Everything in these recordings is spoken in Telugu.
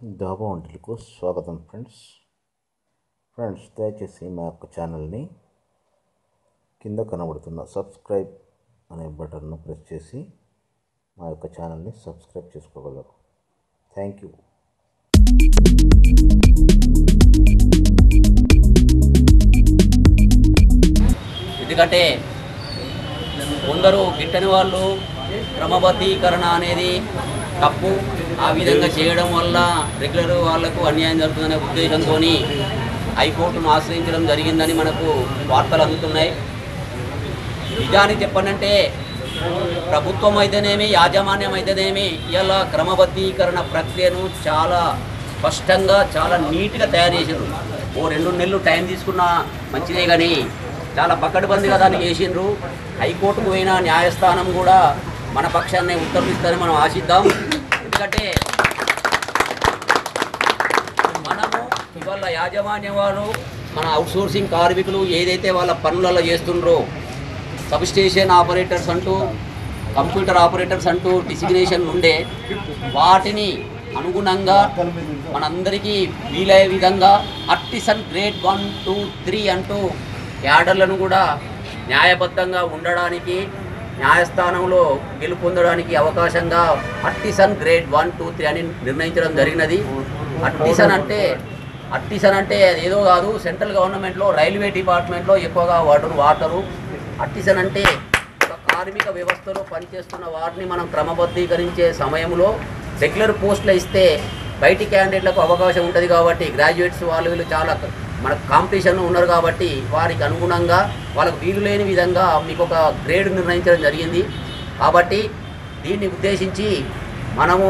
దాబా వంటలకు స్వాగతం ఫ్రెండ్స్ ఫ్రెండ్స్ దయచేసి మా యొక్క ఛానల్ని కింద కనబడుతున్న సబ్స్క్రైబ్ అనే బటన్ను ప్రెస్ చేసి మా యొక్క ఛానల్ని సబ్స్క్రైబ్ చేసుకోగలరు థ్యాంక్ యూ ఎందుకంటే కొందరు గిట్టని వాళ్ళు క్రమబద్ధీకరణ అనేది తప్పు ఆ విధంగా చేయడం వల్ల రెగ్యులర్ వాళ్లకు అన్యాయం జరుగుతుందనే ఉద్దేశంతో హైకోర్టును ఆశ్రయించడం జరిగిందని మనకు వార్తలు అందుతున్నాయి నిజానికి చెప్పనంటే ప్రభుత్వం అయితేనేమి యాజమాన్యం అయితేనేమి ఇలా క్రమబద్ధీకరణ ప్రక్రియను చాలా స్పష్టంగా చాలా నీట్గా తయారు చేసిండ్రు ఓ రెండు నెలలు టైం తీసుకున్నా మంచిదే కానీ చాలా పకడ్బందీగా దాన్ని చేసిండ్రు హైకోర్టుకు పోయిన న్యాయస్థానం కూడా మన పక్షాన్ని ఉత్తర్విస్తారని మనం ఆశిద్దాం ఎందుకంటే మనము ఇవాళ యాజమాన్యం వారు మన అవుట్సోర్సింగ్ కార్మికులు ఏదైతే వాళ్ళ పనులలో చేస్తుండ్రో సబ్ స్టేషన్ ఆపరేటర్స్ అంటూ కంప్యూటర్ ఆపరేటర్స్ అంటూ డిసిగ్నేషన్ ఉండే వాటిని అనుగుణంగా మనందరికీ వీలయ్యే విధంగా artisan grade one two three అంటూ క్యాడర్లను కూడా న్యాయబద్ధంగా ఉండడానికి న్యాయస్థానంలో గెలుపొందడానికి అవకాశంగా artisan grade one two three అని నిర్ణయించడం జరిగినది అర్టిసన్ అంటే అర్టిసన్ అంటే అది ఏదో కాదు సెంట్రల్ గవర్నమెంట్లో రైల్వే డిపార్ట్మెంట్లో ఎక్కువగా వాడరు వాడతారు అర్టిసన్ అంటే ఒక కార్మిక వ్యవస్థలో పనిచేస్తున్న వారిని మనం క్రమబద్ధీకరించే సమయంలో రెగ్యులర్ పోస్టులు ఇస్తే బయటి క్యాండిడేట్లకు అవకాశం ఉంటుంది కాబట్టి గ్రాడ్యుయేట్స్ వాళ్ళు వీళ్ళు చాలా మన కాంపిటీషన్ ఉన్నారు కాబట్టి వారికి అనుగుణంగా వాళ్ళకు వీలు లేని విధంగా మీకు ఒక గ్రేడ్ నిర్ణయించడం జరిగింది కాబట్టి దీన్ని ఉద్దేశించి మనము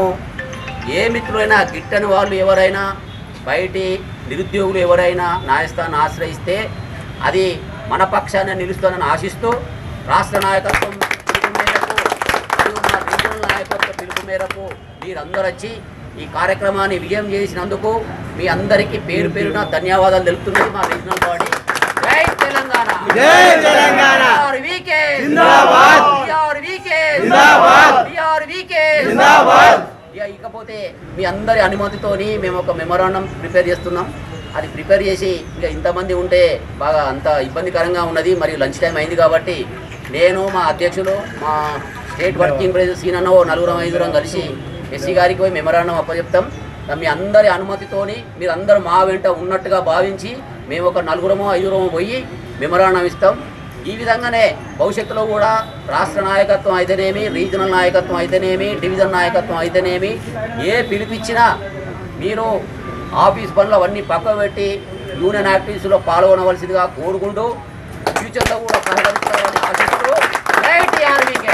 ఏ మిత్రులైనా గిట్టని వాళ్ళు ఎవరైనా బయటి నిరుద్యోగులు ఎవరైనా న్యాయస్థానాన్ని ఆశ్రయిస్తే అది మన పక్షాన నిలుస్తుందని ఆశిస్తూ రాష్ట్ర నాయకత్వం పిలుపు మేరకు మరియు మా రీజనల్ నాయకత్వ పిలుపు మేరకు మీరందరూ వచ్చి ఈ కార్యక్రమాన్ని విజయం చేసినందుకు మీ అందరికీ పేరు పేరున ధన్యవాదాలు తెలుపుతున్నది మా రీజనల్ బాడీ జై తెలంగాణ జై తెలంగాణ! వీకే జిందాబాద్! వీకే జిందాబాద్! వీకే జిందాబాద్! ఇక ఇకపోతే మీ అందరి అనుమతితోని మేము ఒక మెమరాండం ప్రిపేర్ చేస్తున్నాం అది ప్రిపేర్ చేసి ఇక ఇంతమంది ఉంటే బాగా అంత ఇబ్బందికరంగా ఉన్నది మరియు లంచ్ టైం అయింది కాబట్టి నేను మా అధ్యక్షులు మా స్టేట్ వర్కింగ్ ప్రెసిడెంట్ సీనన్న ఓ నలుగురం ఐదుగురం కలిసి ఎస్సీ గారికి పోయి మెమరాండం అప్పచెప్తాం మీ అందరి అనుమతితోని మీరు అందరూ మా వెంట ఉన్నట్టుగా భావించి మేము ఒక నలుగురమో ఐదుగురమో పోయి మెమరాండం ఇస్తాం ఈ విధంగానే భవిష్యత్తులో కూడా రాష్ట్ర నాయకత్వం అయితేనేమి రీజనల్ నాయకత్వం అయితేనేమి డివిజన్ నాయకత్వం అయితేనేమి ఏ పిలిపించినా మీరు ఆఫీస్ పనులు అవన్నీ పక్కకు పెట్టి యూనియన్ యాక్టివిటీస్లో పాల్గొనవలసిందిగా కోరుకుంటూ ఫ్యూచర్లో కూడా సహకరిస్తారని ఆశిస్తూ జై టీఆర్వీకే.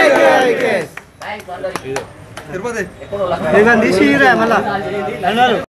థాంక్స్ అందరికీ. తిరుపతి ఎక్కడో తీసిరా మళ్ళా